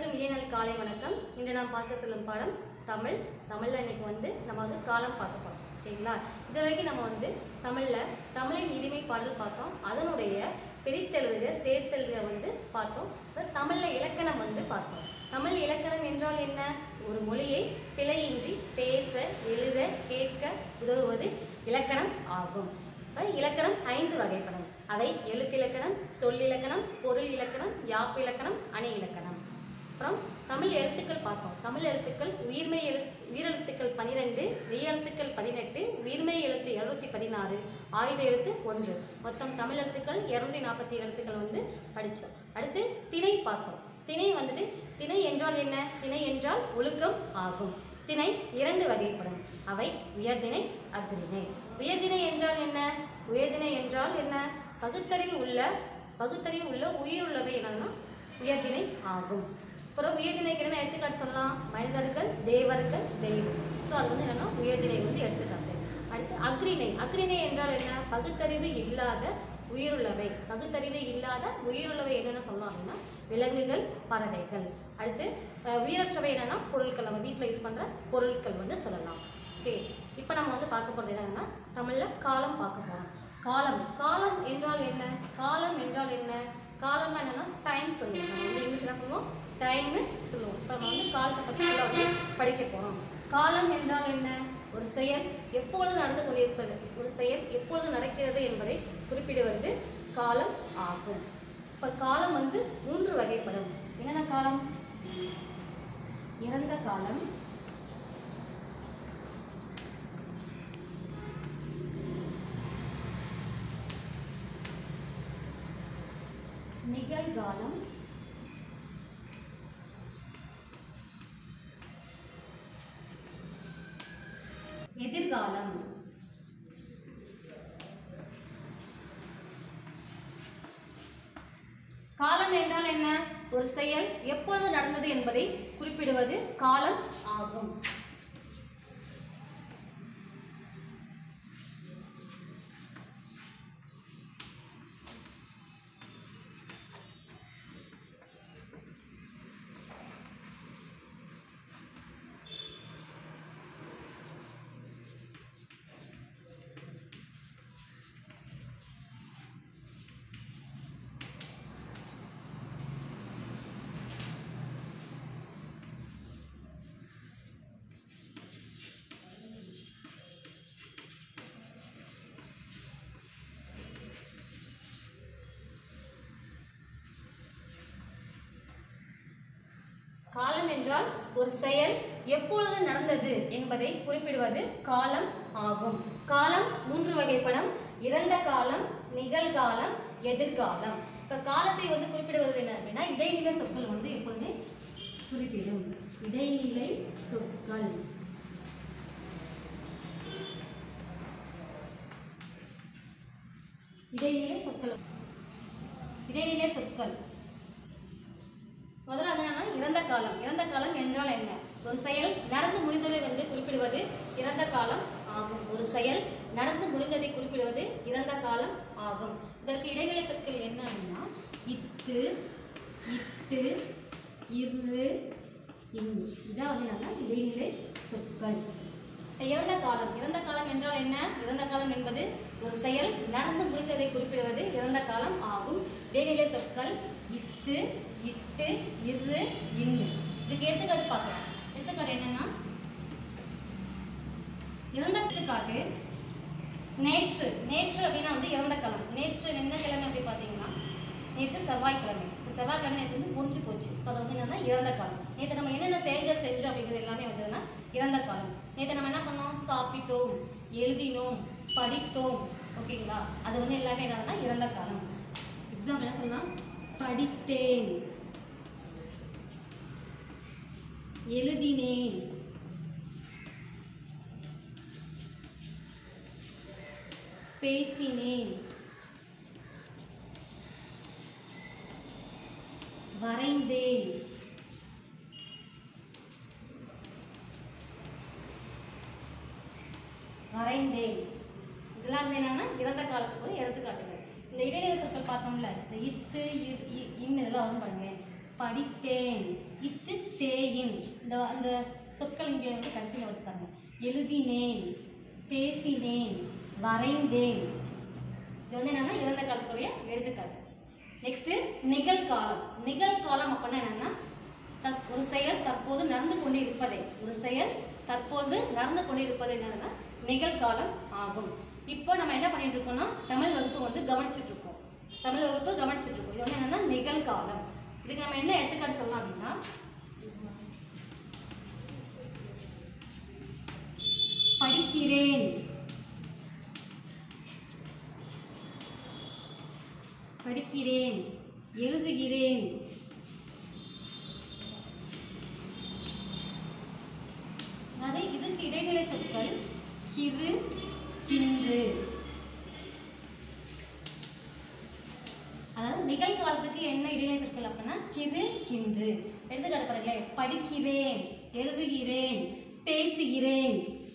அனைவருக்கும் இளைநாள் காலை வணக்கம் இன்று நாம் பார்க்க செல்லும் பாடம் தமிழ் தமிழில் இன்னைக்கு வந்து நம்ம வந்து காலம் பார்க்க போகிறோம் ஓகேங்களா இது வரைக்கும் நம்ம வந்து தமிழில் தமிழின் இனிமை பாடல் பார்த்தோம் அதனுடைய பிரித்தெழுதுக சேர்த்தெழுதுக வந்து பார்த்தோம் அப்புறம் தமிழில் இலக்கணம் வந்து பார்த்தோம் தமிழ் இலக்கணம் என்றால் என்ன ஒரு மொழியை பிழையின்றி பேச எழுத கேட்க உதவுவது இலக்கணம் ஆகும் இப்ப இலக்கணம் ஐந்து வகைப்படும் அவை எழுத்திலக்கணம் சொல்லிலக்கணம் பொருள் இலக்கணம் யாப்பு இலக்கணம் அணி இலக்கணம் அப்புறம் தமிழ் எழுத்துக்கள் பார்த்தோம் தமிழ் எழுத்துக்கள் உயிர்மெய் எழு உயிரெழுத்துக்கள் பன்னிரெண்டு மெய்யெழுத்துக்கள் பதினெட்டு உயிர்மெய் எழுத்து இருநூத்தி பதினாறு ஆயுத எழுத்து ஒன்று மொத்தம் தமிழ் எழுத்துக்கள் இருநூத்தி நாற்பத்தி எழுத்துக்கள் வந்து படித்தோம் அடுத்து திணை பார்த்தோம் திணை வந்துட்டு திணை என்றால் என்ன திணை என்றால் ஒழுக்கம் ஆகும் திணை இரண்டு வகைப்படும் அவை உயர்திணை அஃறிணை உயர்திணை என்றால் என்ன உயர்திணை என்றால் என்ன பகுத்தறிவு உள்ள பகுத்தறிவு உள்ள உயிருள்ளவை என்னன்னா உயர்திணை ஆகும் அப்புறம் உயர்திணைக்கு என்ன எடுத்துக்காட்டு சொல்லலாம் மனிதர்கள் தேவர்கள் தெய்வம் ஸோ அது வந்து என்னன்னா உயர்திணை வந்து எடுத்துக்காட்டு அடுத்து அக்ரிணை அக்ரிணை என்றால் என்ன பகுத்தறிவு இல்லாத உயிருள்ளவை பகுத்தறிவு இல்லாத உயிருள்ளவை என்னென்ன சொல்லலாம் அப்படின்னா விலங்குகள் பறவைகள் அடுத்து அஹ், உயிரற்றவை என்னன்னா பொருட்கள் நம்ம வீட்டில் யூஸ் பண்ணுற பொருட்கள் வந்து சொல்லலாம் ஓகே இப்போ நம்ம வந்து பார்க்க போகிறது என்னன்னா தமிழில் காலம் பார்க்க போகிறோம் காலம் காலம் என்றால் என்ன காலம் என்றால் என்ன காலம்னா என்னன்னா டைம் சொல்லுவோம் நம்ம வந்து இங்கிலீஷ் என்ன சொல்லுவோம் டைம்னு சொல்லுவோம் இப்போ நம்ம வந்து காலத்தை பற்றி நல்லா வந்து படிக்க போகிறோம் காலம் என்றால் என்ன ஒரு செயல் எப்பொழுது நடந்து கொண்டிருப்பது ஒரு செயல் எப்பொழுது நடக்கிறது என்பதை குறிப்பிடுவது காலம் ஆகும் இப்போ காலம் வந்து மூன்று வகைப்படும் என்னென்ன காலம் இறந்த காலம் நிகழ்காலம் எதிர்காலம் காலம் என்றால் என்ன ஒரு செயல் எப்பொழுது நடந்தது என்பதை குறிப்பிடுவது காலம் ஆகும் காலம் என்றால் ஒரு செயல் எப்பொழுது நடந்தது என்பதை குறிப்பிடுவது காலம் ஆகும் காலம் மூன்று வகைப்படும் இறந்த காலம் நிகழ்காலம் எதிர்காலம் இப்போ காலத்தை வந்து குறிப்பிடுவது என்ன அப்படின்னா இடைநிலை சொற்கள் வந்து எப்பொழுதுமே குறிப்பிடும் இடைநிலை சொற்கள் இடைநிலை சொற்கள் இடைநிலை சொற்கள் முதல்ல அது என்னன்னா இறந்த காலம் இறந்த காலம் என்றால் என்ன ஒரு செயல் நடந்து முடிந்ததை வந்து குறிப்பிடுவது இறந்த காலம் ஆகும் ஒரு செயல் நடந்து முடிந்ததை குறிப்பிடுவது இறந்த காலம் ஆகும் இதற்கு இடைநிலை சொற்கள் என்ன அப்படின்னா இத்து இத்து இரு இன்னு இதான் வந்து நல்லா இடைநிலை சொற்கள் இப்ப இறந்த காலம் இறந்த காலம் என்றால் என்ன இறந்த காலம் என்பது ஒரு செயல் நடந்து முடிந்ததை குறிப்பிடுவது இறந்த காலம் ஆகும் இடைநிலை சொற்கள் இத்து இட்டு இரு இன்னு இதுக்கு எடுத்துக்காட்டு பார்க்கலாம் எடுத்துக்காட்டு என்னன்னா இறந்த எடுத்துக்காட்டு நேற்று நேற்று அப்படின்னா வந்து இறந்த காலம் நேற்று என்ன கிழமை அப்படி பார்த்தீங்கன்னா நேற்று செவ்வாய்க்கிழமை இந்த செவ்வாய்க்கிழமை நேற்று வந்து முடிஞ்சு போச்சு ஸோ அது வந்து என்னன்னா இறந்த காலம் நேற்று நம்ம என்னென்ன செயல்கள் செஞ்சோம் அப்படிங்கிறது எல்லாமே வந்ததுன்னா இறந்த காலம் நேற்று நம்ம என்ன பண்ணோம் சாப்பிட்டோம் எழுதினோம் படித்தோம் ஓகேங்களா அது வந்து எல்லாமே என்னன்னா இறந்த காலம் எக்ஸாம்பிள் என்ன சொல்லலாம் படித்தேன் எழுதினேன் பேசினேன் வரைந்தேன் வரைந்தேன் இதெல்லாம் வந்து என்னன்னா இறந்த காலத்துக்கு ஒரு எடுத்துக்காட்டுகள் இந்த இடைநிலை சொற்கள் பார்த்தோம்ல இந்த இத்து இ- இ- இன் இதெல்லாம் வரும் பாருங்க படித்தேன் இத்து தேயின் இந்த அந்த சொற்கள் இங்கே வந்து கடைசியில் வந்து பாருங்க எழுதினேன் பேசினேன் வரைந்தேன் இது வந்து என்னன்னா இறந்த காலத்துக்குரிய எடுத்துக்காட்டு நெக்ஸ்ட் நிகழ்காலம் நிகழ்காலம் அப்படின்னா என்னன்னா தற்- ஒரு செயல் தற்போது நடந்து கொண்டு இருப்பதே ஒரு செயல் தற்போது நடந்து கொண்டு இருப்பது என்னன்னா நிகழ்காலம் ஆகும் இப்போ நம்ம என்ன பண்ணிட்டு இருக்கோம்னா தமிழ் வகுப்பு வந்து கவனிச்சுட்டு இருக்கோம் தமிழ் வகுப்பு கவனிச்சுட்டு இருக்கோம் இது வந்து என்னன்னா நிகழ்காலம் இதுக்கு நம்ம என்ன எடுத்துக்காட்டு சொல்லலாம் அப்படின்னா படிக்கிறேன் படிக்கிறேன் எழுதுகிறேன் அதாவது இதுக்கு இடைநிலை சொற்கள் கிறு கின்று அதாவது நிகழ்காலத்துக்கு என்ன இடைநிலை சொற்கள் அப்படின்னா கிறு கின்று எடுத்துக்காட்டு பாருங்களேன் படிக்கிறேன் எழுதுகிறேன் பேசுகிறேன்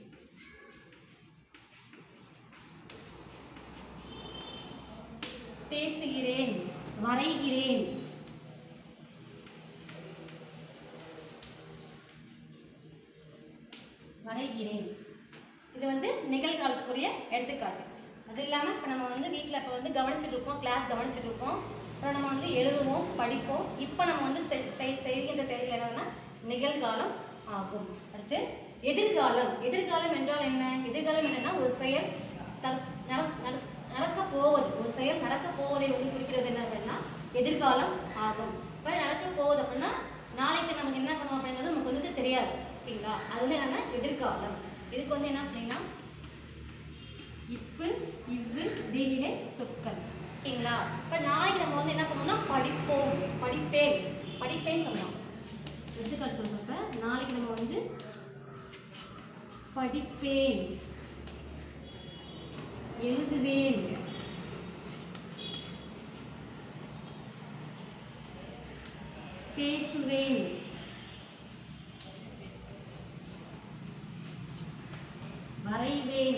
பேசுகிறேன் வரைகிறேன் வரைகிறேன் இது வந்து நிகழ்காலத்துக்குரிய எடுத்துக்காட்டு அது இல்லாமல் இப்போ நம்ம வந்து வீட்டில் இப்போ வந்து கவனிச்சுட்டு இருப்போம் கிளாஸ் கவனிச்சுட்டு இருப்போம் அப்புறம் நம்ம வந்து எழுதுவோம் படிப்போம் இப்போ நம்ம வந்து செய்- செய்- செய்கின்ற செயல்கள் என்னன்னா நிகழ்காலம் ஆகும் அடுத்து எதிர்காலம் எதிர்காலம் என்றால் என்ன எதிர்காலம் என்னன்னா ஒரு செயல் தற் நட- நட- நடக்க போவது ஒரு செயல் நடக்க போவதை வந்து குறிப்பிடுறது என்ன அப்படின்னா எதிர்காலம் ஆகும் இப்போ நடக்க போகுது அப்படின்னா நாளைக்கு நமக்கு என்ன பண்ணுவோம் அப்படிங்கிறது நமக்கு வந்து தெரியாது ஓகேங்களா அது வந்து என்னன்னா எதிர்காலம் இதுக்கு வந்து என்ன அப்படின்னா இப்பு இவ்வு இடைநிலை சொற்கள் ஓகேங்களா இப்போ நாளைக்கு நம்ம வந்து என்ன பண்ணோம்னா படிப்போம் படிப்பேன் படிப்பேன்னு சொல்லலாம் எடுத்துக்காட்டு சொல்றப்ப நாளைக்கு நம்ம வந்து படிப்பேன் எழுதுவேன் பேசுவேன் வரைவேன்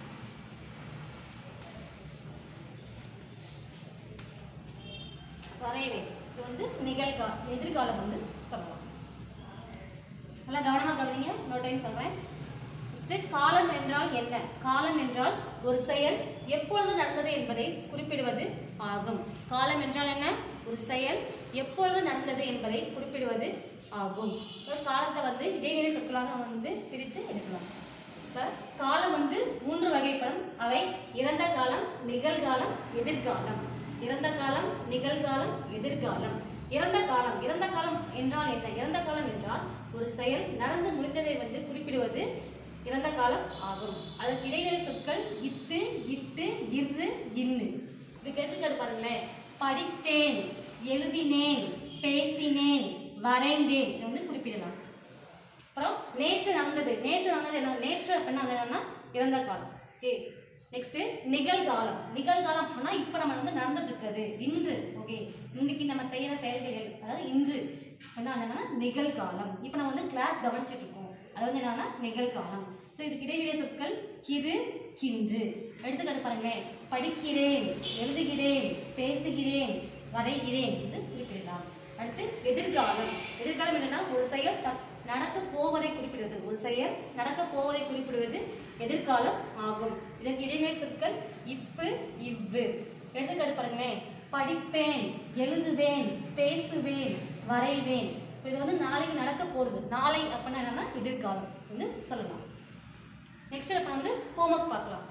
வரைவேன் இது வந்து நிகழ்காலம் எதிர்காலம் வந்து சொல்லலாம் நல்லா கவனமாக கவனிங்க இன்னொரு டைம் சொல்கிறேன் ஃபஸ்ட்டு காலம் என்றால் என்ன காலம் என்றால் ஒரு செயல் எப்பொழுது நடந்தது என்பதை குறிப்பிடுவது ஆகும் காலம் என்றால் என்ன ஒரு செயல் எப்பொழுது நடந்தது என்பதை குறிப்பிடுவது ஆகும் இப்போ காலத்தை வந்து இடைநிலை சொற்களாக வந்து பிரித்து எடுக்கலாம் இப்போ காலம் வந்து மூன்று வகைப்படும் அவை இறந்த காலம் நிகழ்காலம் எதிர்காலம் இறந்த காலம் நிகழ்காலம் எதிர்காலம் இறந்த காலம் இறந்த காலம் என்றால் என்ன இறந்த காலம் என்றால் ஒரு செயல் நடந்து முடிந்ததை வந்து குறிப்பிடுவது இறந்த காலம் ஆகும் அதற்கு இடைநிலை சொற்கள் இத்து இட்டு இரு இன்னு இதுக்கு எடுத்துக்காட்டு பாருங்களேன் படித்தேன் எழுதினேன் பேசினேன் வரைந்தேன் இதை வந்து குறிப்பிடலாம் அப்புறம் நேற்று நடந்தது நேற்று நடந்தது என்ன நேற்று அப்படின்னா அது என்னன்னா இறந்த காலம் ஓகே நெக்ஸ்ட் நிகழ்காலம் நிகழ்காலம் சொன்னா இப்போ நம்ம வந்து நடந்துட்டு இருக்குது இன்று ஓகே இன்னைக்கு நம்ம செய்யற செயல்கள் எது? அதாவது இன்று என்ன என்னன்னா நிகழ்காலம் இப்போ நம்ம வந்து கிளாஸ் கவனிச்சுட்டு இருக்கோம் அது வந்து என்னன்னா நிகழ்காலம் ஸோ இதுக்கு இடைவெளிய சொற்கள் கிறு கின்று எடுத்துக்காட்டு பாருங்களேன் படிக்கிறேன் எழுதுகிறேன் பேசுகிறேன் வரைகிறேன் என்று குறிப்பிடலாம் அடுத்து எதிர்காலம் எதிர்காலம் என்னன்னா ஒரு செயல் த- நடக்க போவதை குறிப்பிடுவது ஒரு செயல் நடக்க போவதை குறிப்பிடுவது எதிர்காலம் ஆகும் இதற்கு இடைநிலை சொற்கள் இப்பு இவ்வு எடுத்துக்காட்டு பாருங்களேன் படிப்பேன் எழுதுவேன் பேசுவேன் வரைவேன் ஸோ இது வந்து நாளைக்கு நடக்க போகிறது நாளை அப்படின்னா என்னன்னா எதிர்காலம் வந்து சொல்லலாம் நெக்ஸ்ட் இப்போ வந்து ஹோம்ஒர்க் பார்க்கலாம்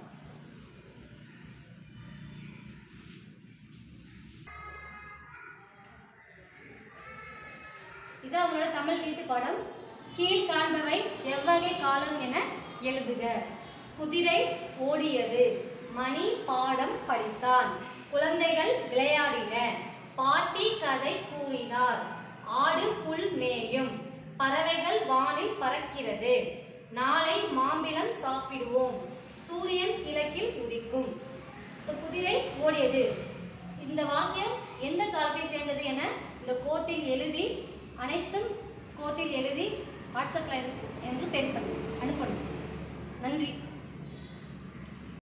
இது அவங்களோட தமிழ் வீட்டு பாடம் கீழ் காண்பவை எவ்வகை காலம் என எழுதுக குதிரை ஓடியது மணி பாடம் படித்தான் குழந்தைகள் விளையாடின பாட்டி கதை கூறினார் ஆடு புல் மேயும் பறவைகள் வானில் பறக்கிறது நாளை மாம்பிளம் சாப்பிடுவோம் சூரியன் கிழக்கில் உதிக்கும் இப்போ குதிரை ஓடியது இந்த வாக்கியம் எந்த காலத்தை சேர்ந்தது என இந்த கோட்டில் எழுதி அனைத்தும் கோட்டில் எழுதி வாட்ஸ்அப்பில் எனக்கு சென்ட் பண்ணு அனுப்பணும் நன்றி